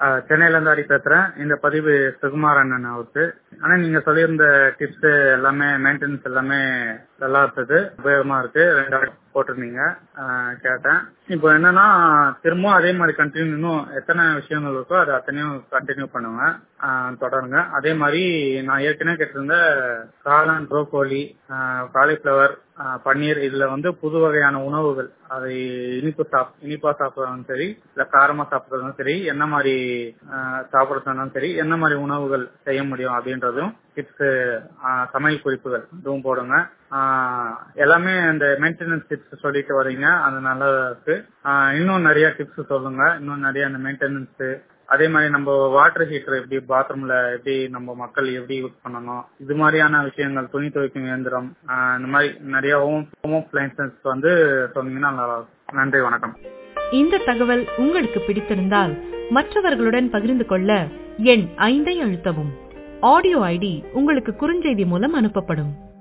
அஹ், சென்னையில இருந்து ஹரி பேசுறேன் இந்த பதிவு சுகுமார் அண்ணன் அவருக்கு ஆனா நீங்க சொல்லியிருந்த டிப்ஸ் எல்லாமே மெயின்டெனன்ஸ் எல்லாமே நல்லா இருந்தது உபயோகமா இருக்கு ரெண்டு ஆடு போட்டிருந்தீங்க அஹ், கேட்டேன் இப்போ என்னன்னா திரும்பவும் அதே மாதிரி கண்டினியூ இன்னும் எத்தனை விஷயங்கள் இருக்கோ அதை அத்தனையும் கண்டினியூ பண்ணுங்க அஹ், தொடருங்க அதே மாதிரி நான் ஏற்கனவே கேட்டிருந்த காளான் ப்ரோக்கோலி காலிஃபிளவர் பன்னீர் இதுல வந்து புது வகையான உணவுகள் அதை இனிப்பு சாப் இனிப்பா சாப்பிடுறதும் சரி இல்ல காரமா சாப்பிடுறதும் சரி என்ன மாதிரி அஹ், சாப்பிடுறதுனாலும் சரி என்ன மாதிரி உணவுகள் செய்ய முடியும் அப்படின்றதும் டிப்ஸ் சமையல் குறிப்புகள் இதுவும் போடுங்க ஆஹ், எல்லாமே இந்த மெயின்டெனன்ஸ் டிப்ஸ் சொல்லிட்டு வரீங்க அது நல்லா இருக்கு ஆஹ், இன்னும் நிறைய டிப்ஸ் சொல்லுங்க இன்னும் நிறைய அந்த மெயின்டெனன்ஸ் அதே மாதிரி நம்ம வாட்டர் ஹீட்டர் எப்படி பாத்ரூம்ல எப்படி நம்ம மக்கள் எப்படி யூஸ் பண்ணணும் இது மாதிரியான விஷயங்கள் துணி துவைக்கும் இயந்திரம் ஆஹ், இந்த மாதிரி நிறைய ஹோம் ஹோம் அப்ளைன்சஸ் வந்து சொன்னீங்கன்னா நல்லா இருக்கும் நன்றி வணக்கம் இந்த தகவல் உங்களுக்கு பிடித்திருந்தால் மற்றவர்களுடன் பகிர்ந்து கொள்ள எண் ஐந்தை அழுத்தவும் ஆடியோ ஐடி உங்களுக்கு குறுஞ்செய்தி மூலம் அனுப்பப்படும்